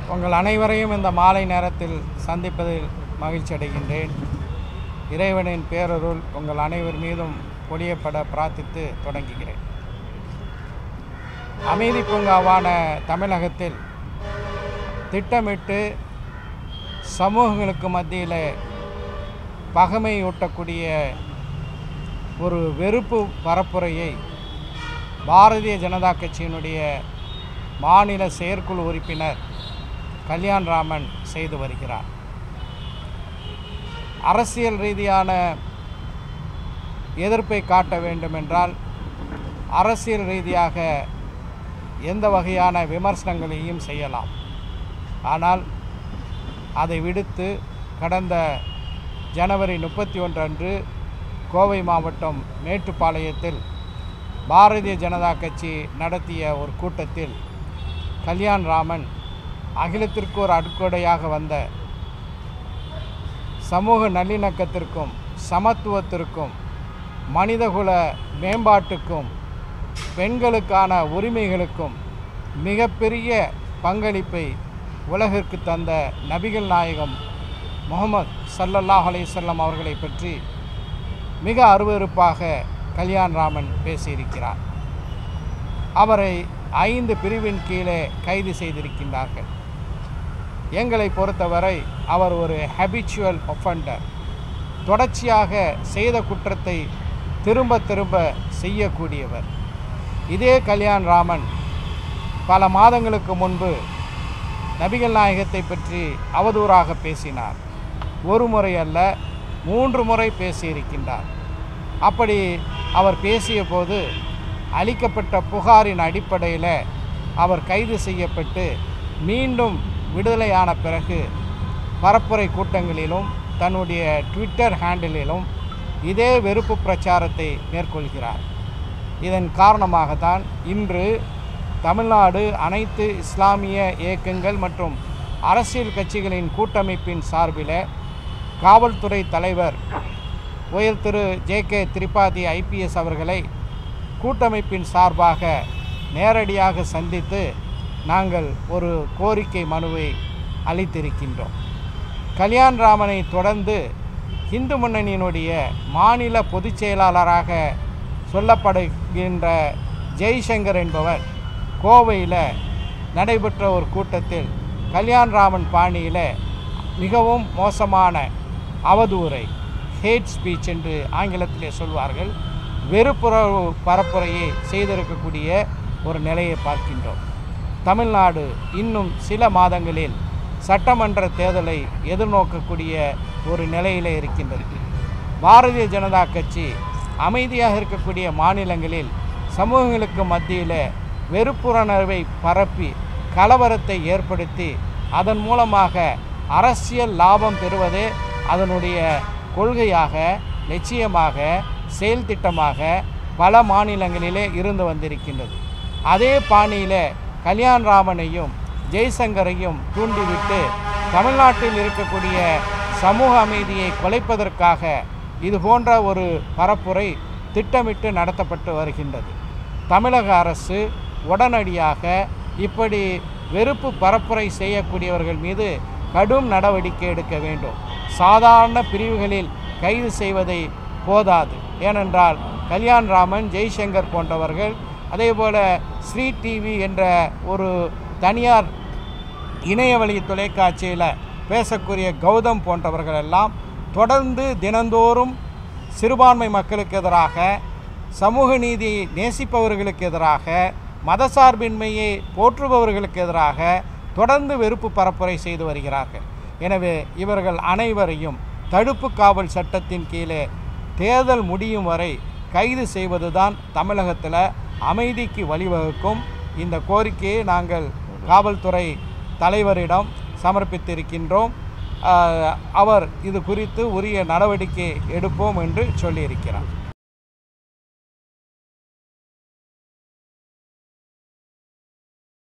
உங்கள் அனைவரையும் இந்த மாலை நேரத்தில் சந்திப்பதில் மகிழ்ச்சி அடைகின்றேன் இறைவனின் பேரருள் உங்கள் அனைவர் மீதும் பொழியப்பட பிரார்த்தித்து தொடங்குகிறேன் அமைதி பூங்காவான தமிழகத்தில் திட்டமிட்டு சமூகங்களுக்கு மத்தியில் பகமையூட்டக்கூடிய ஒரு வெறுப்பு பரப்புரையை பாரதிய ஜனதா கட்சியினுடைய மாநில செயற்குழு உறுப்பினர் கல்யாண் ராமன் செய்து வருகிறார் அரசியல் ரீதியான எதிர்ப்பை காட்ட வேண்டுமென்றால் அரசியல் ரீதியாக எந்த வகையான விமர்சனங்களையும் செய்யலாம் ஆனால் அதை விடுத்து கடந்த ஜனவரி முப்பத்தி ஒன்று அன்று கோவை மாவட்டம் மேட்டுப்பாளையத்தில் பாரதிய ஜனதா கட்சி நடத்திய ஒரு கூட்டத்தில் கல்யாண் ராமன் அகிலத்திற்கு ஒரு அடுக்கொடையாக வந்த சமூக நல்லிணக்கத்திற்கும் சமத்துவத்திற்கும் மனிதகுல மேம்பாட்டுக்கும் பெண்களுக்கான உரிமைகளுக்கும் மிகப்பெரிய பங்களிப்பை உலகிற்கு தந்த நபிகள் நாயகம் முகமது சல்லல்லாஹ் அலைவல்லம் அவர்களை பற்றி மிக அருவருப்பாக கல்யாண் ராமன் பேசியிருக்கிறார் அவரை ஐந்து பிரிவின் கீழே கைது செய்திருக்கின்றார்கள் எங்களை பொறுத்தவரை அவர் ஒரு ஹேபிச்சுவல் ஒஃபண்டர் தொடர்ச்சியாக செய்த குற்றத்தை திரும்ப திரும்ப செய்யக்கூடியவர் இதே கல்யாண் ராமன் பல மாதங்களுக்கு முன்பு நபிகள் நாயகத்தை பற்றி அவதூறாக பேசினார் ஒரு முறை அல்ல மூன்று முறை பேசியிருக்கின்றார் அப்படி அவர் பேசிய போது அளிக்கப்பட்ட புகாரின் அடிப்படையில் அவர் கைது செய்யப்பட்டு மீண்டும் விடுதலையான பிறகு பரப்புரை கூட்டங்களிலும் தன்னுடைய ட்விட்டர் ஹேண்டிலிலும் இதே வெறுப்பு பிரச்சாரத்தை மேற்கொள்கிறார் இதன் காரணமாகத்தான் இன்று தமிழ்நாடு அனைத்து இஸ்லாமிய இயக்கங்கள் மற்றும் அரசியல் கட்சிகளின் கூட்டமைப்பின் சார்பில் காவல்துறை தலைவர் உயர் திரு ஜே கே திரிபாதி ஐபிஎஸ் அவர்களை கூட்டமைப்பின் சார்பாக நேரடியாக சந்தித்து நாங்கள் ஒரு கோரிக்கை மனுவை அளித்திருக்கின்றோம் கல்யாண் ராமனை தொடர்ந்து இந்து முன்னணியினுடைய மாநில பொதுச் செயலாளராக சொல்லப்படுகின்ற ஜெய்சங்கர் என்பவர் கோவையில் நடைபெற்ற ஒரு கூட்டத்தில் கல்யாண் ராமன் பாணியில் மிகவும் மோசமான அவதூறை ஹேட் ஸ்பீச் என்று ஆங்கிலத்திலே சொல்வார்கள் வெறுப்புறவு பரப்புரையை செய்திருக்கக்கூடிய ஒரு நிலையை பார்க்கின்றோம் தமிழ்நாடு இன்னும் சில மாதங்களில் சட்டமன்ற தேர்தலை எதிர்நோக்கக்கூடிய ஒரு நிலையில் இருக்கின்றது பாரதிய ஜனதா கட்சி அமைதியாக இருக்கக்கூடிய மாநிலங்களில் சமூகங்களுக்கு மத்தியில் வெறுப்புணர்வை பரப்பி கலவரத்தை ஏற்படுத்தி அதன் மூலமாக அரசியல் லாபம் பெறுவதே அதனுடைய கொள்கையாக நிச்சயமாக செயல் திட்டமாக பல மாநிலங்களிலே இருந்து வந்திருக்கின்றது அதே பாணியில் கல்யாண் ராமனையும் ஜெய்சங்கரையும் தூண்டிவிட்டு தமிழ்நாட்டில் இருக்கக்கூடிய சமூக அமைதியை குலைப்பதற்காக இது போன்ற ஒரு பரப்புரை திட்டமிட்டு நடத்தப்பட்டு வருகின்றது தமிழக அரசு உடனடியாக இப்படி வெறுப்பு பரப்புரை செய்யக்கூடியவர்கள் மீது கடும் நடவடிக்கை எடுக்க வேண்டும் சாதாரண பிரிவுகளில் கைது செய்வதை போதாது ஏனென்றால் கல்யாண் ராமன் ஜெய்சங்கர் போன்றவர்கள் அதேபோல் ஸ்ரீ டிவி என்ற ஒரு தனியார் இணையவழி தொலைக்காட்சியில் பேசக்கூடிய கௌதம் போன்றவர்கள் எல்லாம் தொடர்ந்து தினந்தோறும் சிறுபான்மை மக்களுக்கு எதிராக சமூக நீதியை நேசிப்பவர்களுக்கு எதிராக மதசார்பின்மையை போற்றுபவர்களுக்கு எதிராக தொடர்ந்து வெறுப்பு பரப்புரை செய்து வருகிறார்கள் எனவே இவர்கள் அனைவரையும் தடுப்பு காவல் சட்டத்தின் கீழே தேர்தல் முடியும் வரை கைது செய்வதுதான் தமிழகத்தில் அமைதிக்கு வழிவகுக்கும் இந்த கோரிக்கையை நாங்கள் காவல்துறை தலைவரிடம் சமர்ப்பித்திருக்கின்றோம் ஆஹ், அவர் இது குறித்து உரிய நடவடிக்கை எடுப்போம் என்று சொல்லியிருக்கிறார்